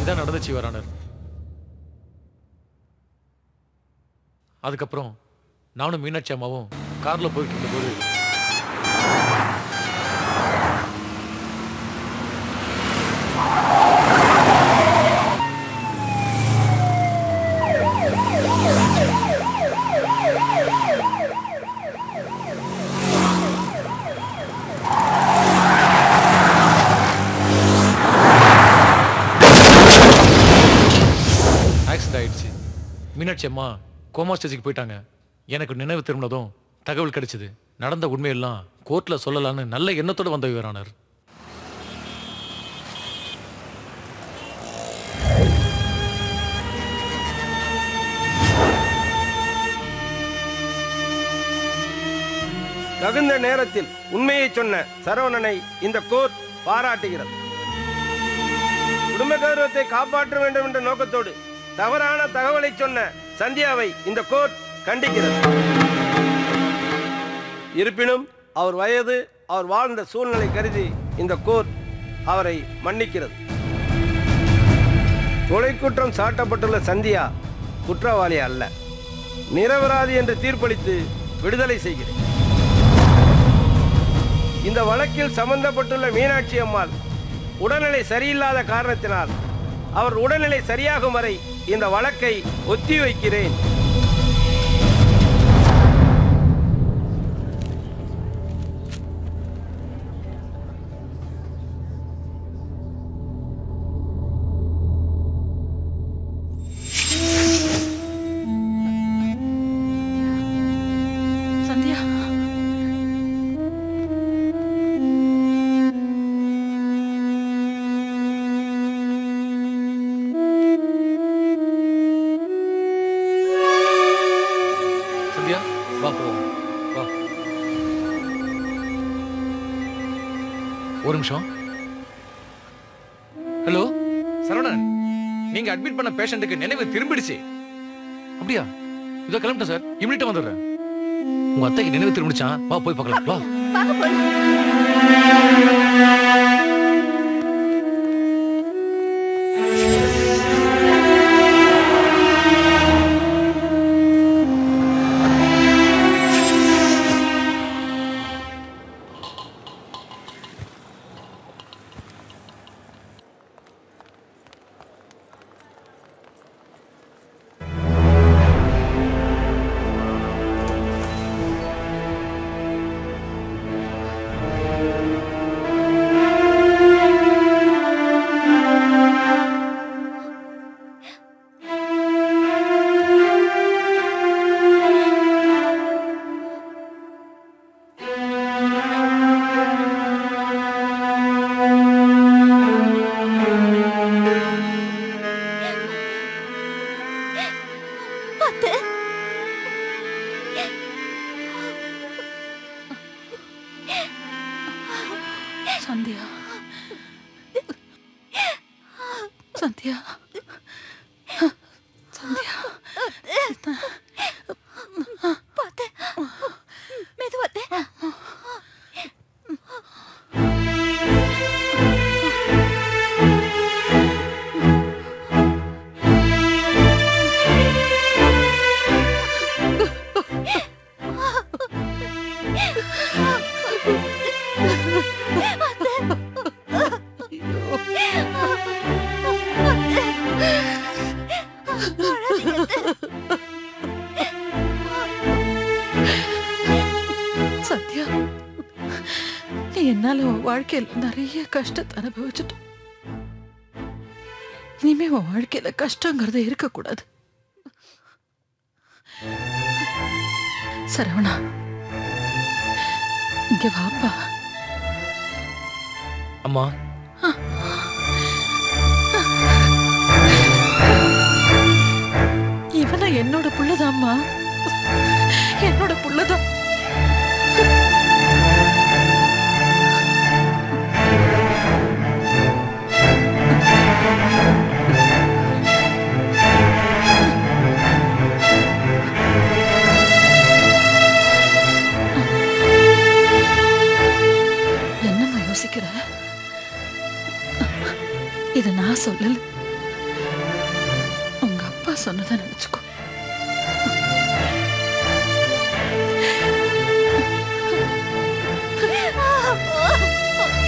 இதான் நடந்துச்சு your honour அதுக்கப்புறம் நானும் மீனாட்சி அம்மாவும் கார்ல போயிட்டு இருந்தபோது ஆக்சிடென்ட் ஆயிடுச்சு மீனாட்சி அம்மா கோமா ஸ்டேஜுக்கு போயிட்டாங்க எனக்கு நினைவு திரும்பினதும் தகவல் கிடைச்சது நடந்த உண்மையெல்லாம் கோர்ட்ல சொல்லலான்னு நல்ல எண்ணத்தோட வந்த யுவரானர் தகுந்த நேரத்தில் உண்மையை சொன்ன சரவணனை இந்த கோர்ட் பாராட்டுகிறது குடும்ப கௌரவத்தை காப்பாற்ற வேண்டும் என்ற நோக்கத்தோடு தவறான தகவலை சொன்ன சந்தியாவை இந்த கோர்ட் கண்டிக்கிறது இருப்பினும் அவர் வயது அவர் வாழ்ந்த சூழ்நிலை கருதி இந்த கோர்ட் அவரை மன்னிக்கிறது கொலை குற்றம் சாட்டப்பட்டுள்ள சந்தியா குற்றவாளி அல்ல நிரபராதி என்று தீர்ப்பளித்து விடுதலை செய்கிறேன் இந்த வழக்கில் சம்பந்தப்பட்டுள்ள மீனாட்சி அம்மாள் உடல்நிலை சரியில்லாத காரணத்தினால் அவர் உடல்நிலை சரியாகும் வரை இந்த வழக்கை ஒத்தி வைக்கிறேன் சந்தியா சந்தியா வா போவோம் வா ஒரு நிமிஷம் ஹலோ சரவணன் நீங்க அட்மிட் பண்ண பேஷண்ட்டுக்கு நினைவு திரும்பிடுச்சு அப்படியா இதோ கிளம்பிட்டேன் சார் இம்மிடியா வந்துடுறேன் உங்க அத்தைக்கு நினைவு திரும்பிடுச்சான் வா போய் பார்க்கலாம் வா அத்தை சந்தியா சந்தியா சந்தியா பார்த்தேன் மெதுவாத்தே சத்யா நீ என்னால உன் வாழ்க்கையில நிறைய கஷ்டத்தை அனுபவிச்சுட்ட இனிமே உன் வாழ்க்கையில கஷ்டங்கிறது இருக்கக்கூடாது சரவணா இங்க வாப்பா அம்மா இவன என்னோட புள்ளதாம்மா என்னோட புள்ளதான் என்னம்மா யோசிக்கிற இத நான் சொல்லல நான் சொன்னதை நினைச்சுக்கோ ஆ